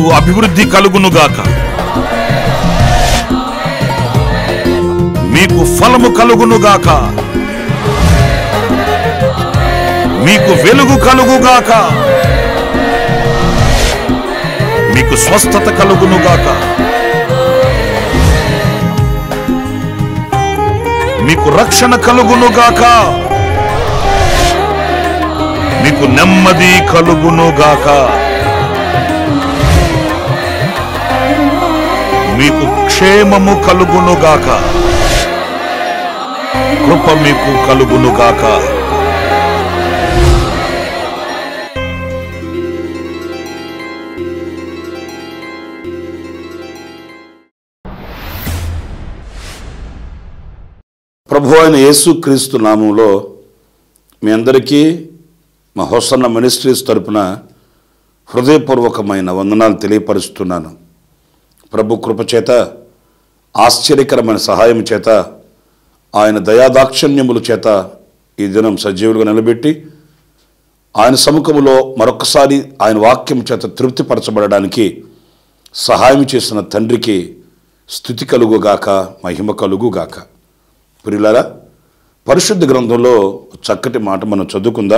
అభివృద్ధి కలుగునుగాక మీకు ఫలము కలుగునుగాక మీకు వెలుగు కలుగుగాక మీకు స్వస్థత కలుగునుగాక మీకు రక్షణ కలుగునుగాక మీకు నెమ్మది కలుగునుగాక మీకు క్షేమము కలుగునుగాక కృప మీకు కలుగునుగాక ప్రభు అయిన యేసుక్రీస్తు నామంలో మీ అందరికీ మా హోసన్న మినిస్ట్రీస్ తరపున హృదయపూర్వకమైన వందనాలు తెలియపరుస్తున్నాను ప్రభు కృప చేత ఆశ్చర్యకరమైన సహాయం చేత ఆయన దయాదాక్షణ్యముల చేత ఈ దినం సజీవులుగా నిలబెట్టి ఆయన సముఖములో మరొకసారి ఆయన వాక్యం చేత తృప్తిపరచబడడానికి సహాయం చేసిన తండ్రికి స్థుతి కలుగుగాక మహిమ కలుగుగాక ప్రియులారా పరిశుద్ధ గ్రంథంలో చక్కటి మాట మనం చదువుకుందాం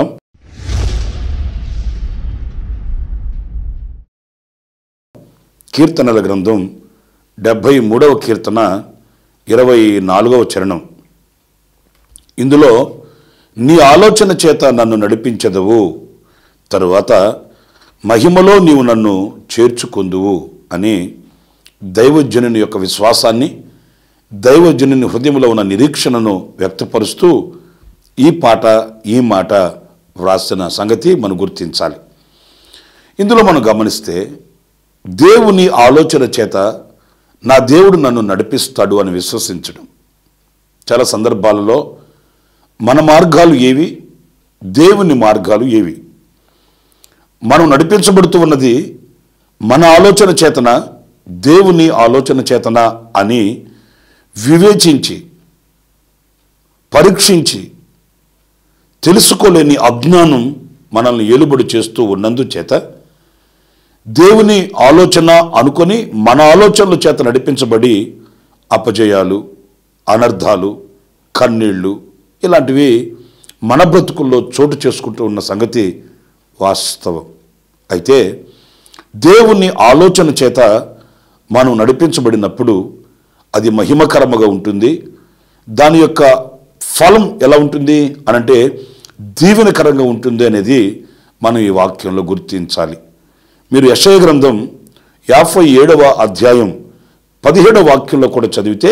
కీర్తనల గ్రంథం డెబ్భై మూడవ కీర్తన ఇరవై నాలుగవ చరణం ఇందులో నీ ఆలోచన చేత నన్ను నడిపించదవు తరువాత మహిమలో నీవు నన్ను చేర్చుకుందువు అని దైవజనుని యొక్క విశ్వాసాన్ని దైవజనుని హృదయంలో ఉన్న నిరీక్షణను వ్యక్తపరుస్తూ ఈ పాట ఈ మాట వ్రాసిన సంగతి మనం గుర్తించాలి ఇందులో మనం గమనిస్తే దేవుని ఆలోచన చేత నా దేవుడు నన్ను నడిపిస్తాడు అని విశ్వసించడం చాలా సందర్భాలలో మన మార్గాలు ఏవి దేవుని మార్గాలు ఏవి మనం నడిపించబడుతూ ఉన్నది మన ఆలోచన చేతన దేవుని ఆలోచన చేతన అని వివేచించి పరీక్షించి తెలుసుకోలేని అజ్ఞానం మనల్ని ఏలుబడి చేస్తూ ఉన్నందుచేత దేవుని ఆలోచన అనుకొని మన ఆలోచనల చేత నడిపించబడి అపజయాలు అనర్థాలు కన్నీళ్ళు ఇలాంటివి మన బ్రతుకుల్లో చోటు చేసుకుంటూ ఉన్న సంగతి వాస్తవం అయితే దేవుని ఆలోచన చేత మనం నడిపించబడినప్పుడు అది మహిమకరముగా ఉంటుంది దాని యొక్క ఫలం ఎలా ఉంటుంది అనంటే దీవెనకరంగా ఉంటుంది అనేది మనం ఈ వాక్యంలో గుర్తించాలి మీరు యశయ గ్రంథం యాభై ఏడవ అధ్యాయం పదిహేడవ వాక్యంలో కూడా చదివితే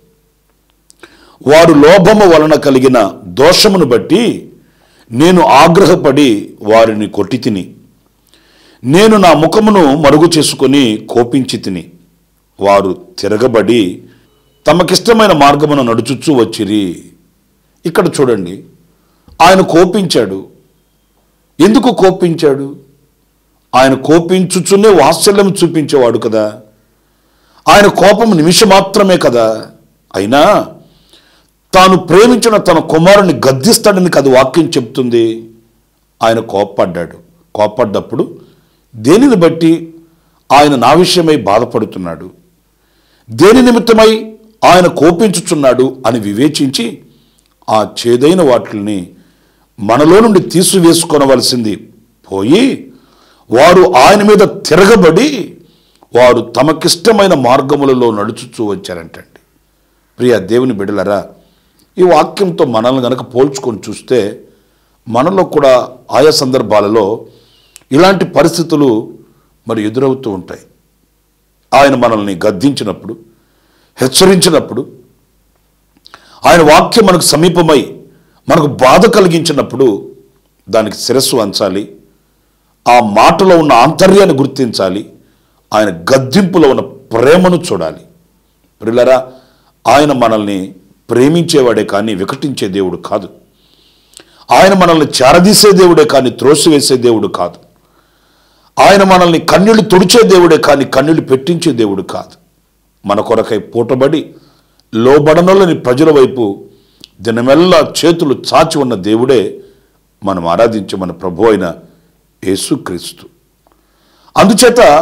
వారు లోభము వలన కలిగిన దోషమును బట్టి నేను ఆగ్రహపడి వారిని కొట్టి తిని నేను నా ముఖమును మరుగు చేసుకొని కోపించి తిని వారు తిరగబడి తమకిష్టమైన మార్గమును నడుచుచూ వచ్చిరి ఇక్కడ చూడండి ఆయన కోపించాడు ఎందుకు కోపించాడు ఆయన కోపించుచునే వాత్సల్యం చూపించేవాడు కదా ఆయన కోపం నిమిషం మాత్రమే కదా అయినా తాను ప్రేమించిన తన కుమారుని గద్దిస్తాడని కదా వాక్యం చెప్తుంది ఆయన కోప్పడ్డాడు కోప్పడ్డప్పుడు దేనిని బట్టి ఆయన నా విషయమై బాధపడుతున్నాడు దేని నిమిత్తమై ఆయన కోపించుచున్నాడు అని వివేచించి ఆ చేదైన వాటిని మనలో నుండి తీసివేసుకొనవలసింది పోయి వారు ఆయన మీద తిరగబడి వారు తమకిష్టమైన మార్గములలో నడుచుచూ వచ్చారంటండి ప్రియ దేవుని బిడలరా ఈ వాక్యంతో మనల్ని గనక పోల్చుకొని చూస్తే మనలో కూడా ఆయా సందర్భాలలో ఇలాంటి పరిస్థితులు మరి ఎదురవుతూ ఉంటాయి ఆయన మనల్ని గద్దించినప్పుడు హెచ్చరించినప్పుడు ఆయన వాక్యం మనకు సమీపమై మనకు బాధ కలిగించినప్పుడు దానికి శిరస్సు వంచాలి ఆ మాటలో ఉన్న ఆంతర్యాన్ని గుర్తించాలి ఆయన గద్దింపులో ఉన్న ప్రేమను చూడాలి ప్రిల్లరా ఆయన మనల్ని ప్రేమించేవాడే కానీ వికటించే దేవుడు కాదు ఆయన మనల్ని చేరదీసే దేవుడే కానీ త్రోసివేసే దేవుడు కాదు ఆయన మనల్ని కన్నీళ్లు తుడిచే దేవుడే కానీ కన్నీళ్లు పెట్టించే దేవుడు కాదు మన కొరకై పూటబడి లోబడనలని ప్రజల వైపు దినమెల్లా చేతులు చాచి ఉన్న దేవుడే మనం ఆరాధించే మన ప్రభు అయిన యేసుక్రీస్తు అందుచేత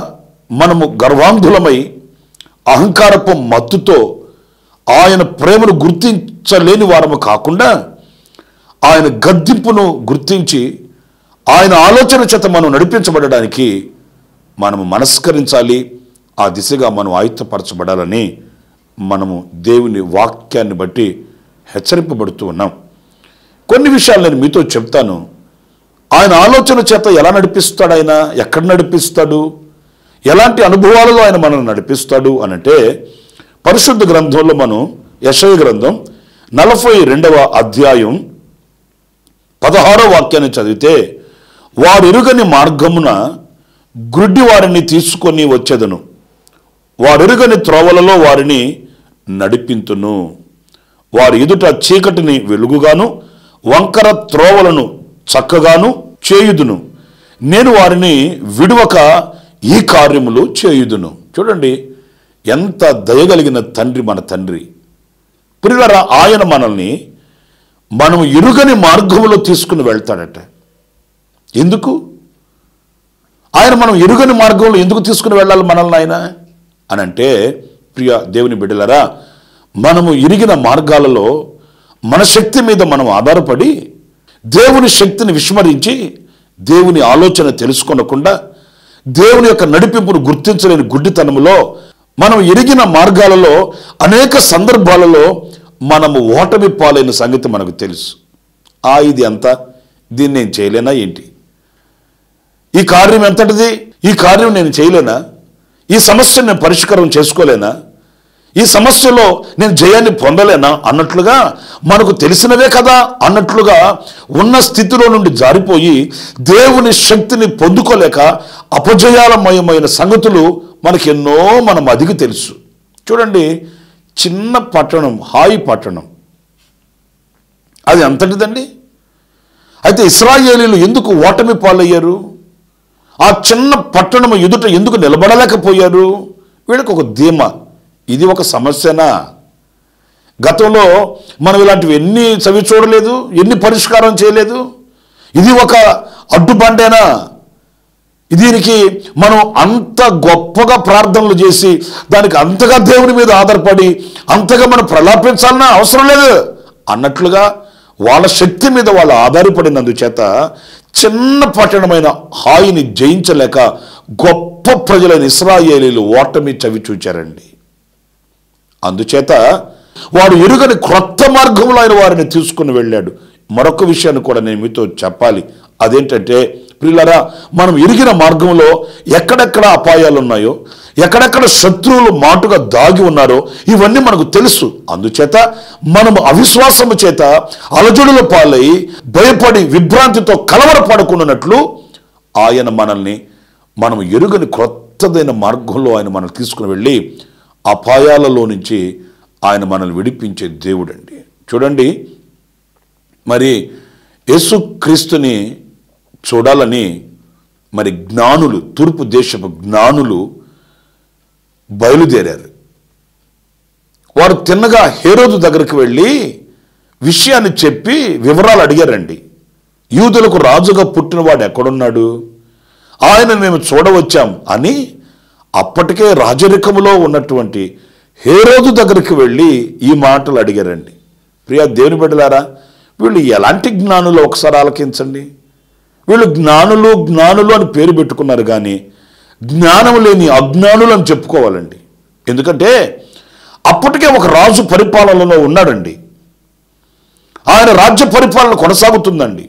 మనము గర్వాంధులమై అహంకారపు మత్తుతో ఆయన ప్రేమను గుర్తించలేని వారము కాకుండా ఆయన గద్దింపును గుర్తించి ఆయన ఆలోచన చేత మనం నడిపించబడడానికి మనము మనస్కరించాలి ఆ దిశగా మనం ఆయుత్తపరచబడాలని మనము దేవుని వాక్యాన్ని బట్టి హెచ్చరింపబడుతూ ఉన్నాం కొన్ని విషయాలు నేను మీతో చెప్తాను ఆయన ఆలోచన చేత ఎలా నడిపిస్తాడు ఆయన ఎక్కడ నడిపిస్తాడు ఎలాంటి అనుభవాలలో ఆయన మనల్ని నడిపిస్తాడు అనంటే పరిశుద్ధ గ్రంథంలో మనం యశయ గ్రంథం నలభై రెండవ అధ్యాయం పదహారో వాక్యాన్ని చదివితే వారెరుగని మార్గమున గ్రుడ్డి వారిని తీసుకొని వచ్చేదను వారెరుగని త్రోవలలో వారిని నడిపింతును వారి ఎదుట చీకటిని వెలుగుగాను వంకర త్రోవలను చక్కగాను చేయుదును నేను వారిని విడువక ఈ కార్యములు చేయుదును చూడండి ఎంత దయగలిగిన తండ్రి మన తండ్రి ప్రియులరా ఆయన మనల్ని మనం ఎరుగని మార్గములో తీసుకుని వెళ్తాడట ఎందుకు ఆయన మనం ఎరుగని మార్గంలో ఎందుకు తీసుకుని వెళ్ళాలి మనల్ని ఆయన అని అంటే ప్రియ దేవుని బిడ్డలరా మనము ఇరిగిన మార్గాలలో మన శక్తి మీద మనం ఆధారపడి దేవుని శక్తిని విస్మరించి దేవుని ఆలోచన తెలుసుకొనకుండా దేవుని యొక్క నడిపింపును గుర్తించలేని గుడ్డితనములో మనం ఎరిగిన మార్గాలలో అనేక సందర్భాలలో మనము ఓటమి పాలైన సంగతి మనకు తెలుసు ఆ ఇది అంతా దీన్ని నేను చేయలేనా ఏంటి ఈ కార్యం ఎంతటిది ఈ కార్యం నేను చేయలేనా ఈ సమస్యను నేను పరిష్కారం చేసుకోలేనా ఈ సమస్యలో నేను జయాన్ని పొందలేనా అన్నట్లుగా మనకు తెలిసినవే కదా అన్నట్లుగా ఉన్న స్థితిలో నుండి జారిపోయి దేవుని శక్తిని పొందుకోలేక అపజయాలమయమైన సంగతులు మనకి ఎన్నో మనం అదిగి తెలుసు చూడండి చిన్న పట్టణం హాయి పట్టణం అది అంతటిదండి అయితే ఇస్రాయేలీలు ఎందుకు ఓటమి పాలయ్యారు ఆ చిన్న పట్టణం ఎదుట ఎందుకు నిలబడలేకపోయారు వీళ్ళకి ఒక ధీమా ఇది ఒక సమస్యనా గతంలో మనం ఇలాంటివి ఎన్ని చవి చూడలేదు ఎన్ని పరిష్కారం చేయలేదు ఇది ఒక అడ్డుబండేనా దీనికి మనం అంత గొప్పగా ప్రార్థనలు చేసి దానికి అంతగా దేవుని మీద ఆధారపడి అంతగా మనం ప్రలాపించాలన్న అవసరం లేదు అన్నట్లుగా వాళ్ళ శక్తి మీద వాళ్ళు ఆధారపడినందుచేత చిన్న పట్టణమైన హాయిని జయించలేక గొప్ప ప్రజలైన ఇస్రాయేలీలు ఓటమి చవి చూచారండి అందుచేత వాడు ఎరుగని క్రొత్త మార్గంలో ఆయన వారిని తీసుకుని వెళ్ళాడు మరొక విషయాన్ని కూడా నేను మీతో చెప్పాలి అదేంటంటే ప్రియులరా మనం ఎరిగిన మార్గంలో ఎక్కడెక్కడ అపాయాలు ఉన్నాయో ఎక్కడెక్కడ శత్రువులు మాటుగా దాగి ఉన్నారో ఇవన్నీ మనకు తెలుసు అందుచేత మనము అవిశ్వాసము చేత అలజడుల పాలై భయపడి విభ్రాంతితో కలవరపడకుండానట్లు ఆయన మనల్ని మనం ఎరుగని క్రొత్తదైన మార్గంలో ఆయన మనల్ని తీసుకుని వెళ్ళి అపాయాలలో నుంచి ఆయన మనల్ని విడిపించే దేవుడండి చూడండి మరి యేసుక్రీస్తుని చూడాలని మరి జ్ఞానులు తూర్పు దేశపు జ్ఞానులు బయలుదేరారు వారు తిన్నగా హేరోదు దగ్గరికి వెళ్ళి విషయాన్ని చెప్పి వివరాలు అడిగారండి యూదులకు రాజుగా పుట్టినవాడు ఎక్కడున్నాడు ఆయన మేము చూడవచ్చాం అని అప్పటికే రాజరికములో ఉన్నటువంటి హేరోదు దగ్గరికి వెళ్ళి ఈ మాటలు అడిగారండి ప్రియా దేవుని బిడ్డలారా వీళ్ళు ఎలాంటి జ్ఞానులు ఒకసారి ఆలకించండి వీళ్ళు జ్ఞానులు జ్ఞానులు అని పేరు పెట్టుకున్నారు కానీ జ్ఞానం లేని అజ్ఞానులు అని చెప్పుకోవాలండి ఎందుకంటే అప్పటికే ఒక రాజు పరిపాలనలో ఉన్నాడండి ఆయన రాజ్య పరిపాలన కొనసాగుతుందండి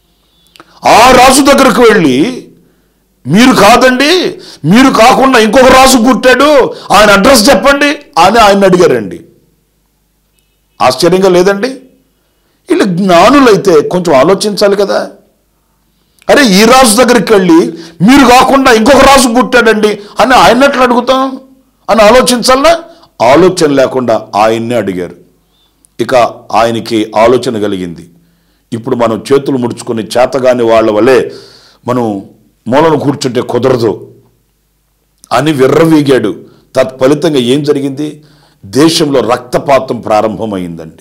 ఆ రాజు దగ్గరకు వెళ్ళి మీరు కాదండి మీరు కాకుండా ఇంకొక రాజు పుట్టాడు ఆయన అడ్రస్ చెప్పండి అని ఆయన అడిగారండి ఆశ్చర్యంగా లేదండి వీళ్ళు జ్ఞానులైతే కొంచెం ఆలోచించాలి కదా అరే ఈ రాజు దగ్గరికి వెళ్ళి మీరు కాకుండా ఇంకొక రాజు పుట్టాడండి అని ఆయన్నట్లు అడుగుతాం అని ఆలోచించాలా ఆలోచన లేకుండా ఆయన్నే అడిగారు ఇక ఆయనకి ఆలోచన కలిగింది ఇప్పుడు మనం చేతులు ముడుచుకొని చేతగాని వాళ్ళ వలె మనం మూలను కూర్చుంటే కుదరదు అని విర్రవీగాడు తత్ఫలితంగా ఏం జరిగింది దేశంలో రక్తపాతం ప్రారంభమైందండి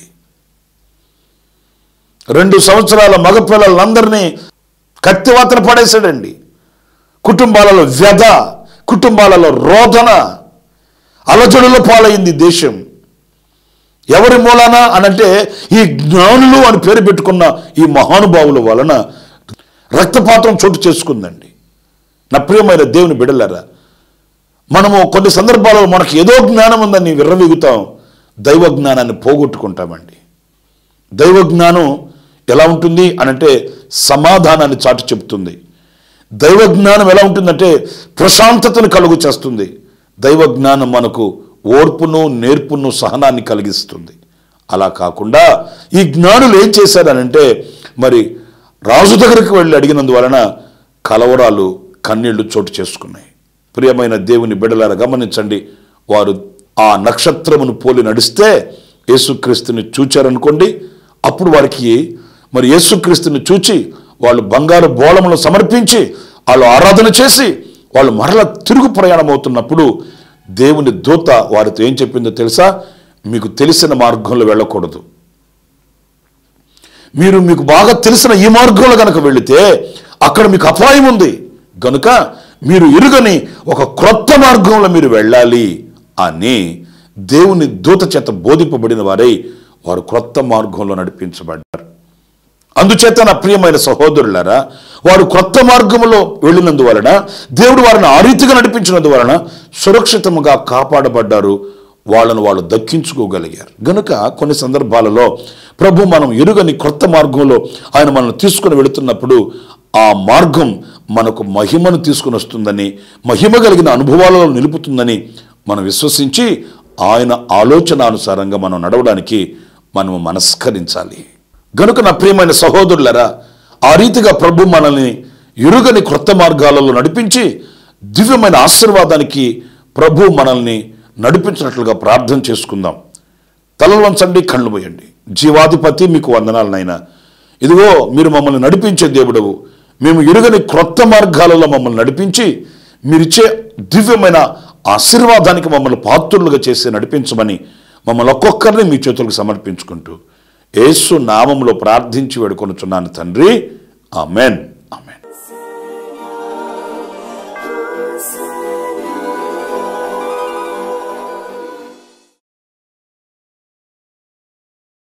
రెండు సంవత్సరాల మగపిల్లలందరినీ కత్తివాతన పడేశాడండి కుటుంబాలలో వ్యధ కుటుంబాలలో రోదన అలజడుల పాలైంది దేశం ఎవరి మూలాన అనంటే ఈ జ్ఞానులు అని పేరు పెట్టుకున్న ఈ మహానుభావుల వలన రక్తపాతం చోటు చేసుకుందండి నా ప్రియమైన దేవుని బిడలారా మనము కొన్ని సందర్భాలలో మనకి ఏదో జ్ఞానం ఉందని విర్రవీగుతాం దైవ జ్ఞానాన్ని పోగొట్టుకుంటామండి దైవ జ్ఞానం ఎలా ఉంటుంది అనంటే సమాధానాన్ని చాటి చెబుతుంది దైవ జ్ఞానం ఎలా ఉంటుందంటే ప్రశాంతతను కలుగు చేస్తుంది దైవ జ్ఞానం మనకు ఓర్పును నేర్పును సహనాన్ని కలిగిస్తుంది అలా కాకుండా ఈ జ్ఞానులు ఏం చేశారనంటే మరి రాజు దగ్గరికి వెళ్ళి అడిగినందువలన కలవరాలు కన్నీళ్లు చోటు చేసుకున్నాయి ప్రియమైన దేవుని బిడలారా గమనించండి వారు ఆ నక్షత్రమును పోలి నడిస్తే యేసుక్రీస్తుని చూచారనుకోండి అప్పుడు వారికి మరి యేసుక్రీస్తుని చూచి వాళ్ళు బంగారు బోళములు సమర్పించి వాళ్ళు ఆరాధన చేసి వాళ్ళు మరల తిరుగు ప్రయాణం అవుతున్నప్పుడు దేవుని దూత వారితో ఏం చెప్పిందో తెలుసా మీకు తెలిసిన మార్గంలో వెళ్ళకూడదు మీరు మీకు బాగా తెలిసిన ఈ మార్గంలో కనుక వెళితే అక్కడ మీకు అపాయం ఉంది గనుక మీరు ఎరుగని ఒక క్రొత్త మార్గంలో మీరు వెళ్ళాలి అని దేవుని దూత చేత బోధింపబడిన వారై వారు క్రొత్త మార్గంలో నడిపించబడ్డారు అందుచేత నా ప్రియమైన సహోదరులారా వారు క్రొత్త మార్గంలో వెళ్ళినందువలన దేవుడు వారిని ఆ రీతిగా నడిపించినందువలన సురక్షితంగా కాపాడబడ్డారు వాళ్ళను వాళ్ళు దక్కించుకోగలిగారు గనుక కొన్ని సందర్భాలలో ప్రభు మనం ఎరుగని క్రొత్త మార్గంలో ఆయన మనల్ని తీసుకుని వెళుతున్నప్పుడు ఆ మార్గం మనకు మహిమను తీసుకుని వస్తుందని మహిమ కలిగిన అనుభవాలలో నిలుపుతుందని మనం విశ్వసించి ఆయన ఆలోచనానుసారంగా మనం నడవడానికి మనము మనస్కరించాలి గనుక నా ప్రియమైన సహోదరులరా ఆ రీతిగా ప్రభు మనల్ని ఎరుగని క్రొత్త మార్గాలలో నడిపించి దివ్యమైన ఆశీర్వాదానికి ప్రభు మనల్ని నడిపించినట్లుగా ప్రార్థన చేసుకుందాం తలలు వంచండి కళ్ళు పోయండి జీవాధిపతి మీకు వందనాలు నాయన ఇదిగో మీరు మమ్మల్ని నడిపించే దేవుడవు మేము ఎరుగని క్రొత్త మార్గాలలో మమ్మల్ని నడిపించి మీరిచ్చే దివ్యమైన ఆశీర్వాదానికి మమ్మల్ని పాత్రులుగా చేసి నడిపించమని మమ్మల్ని ఒక్కొక్కరిని మీ చేతులకు సమర్పించుకుంటూ యేసు నామంలో ప్రార్థించి వేడుకొనుచున్నాను తండ్రి ఆమెన్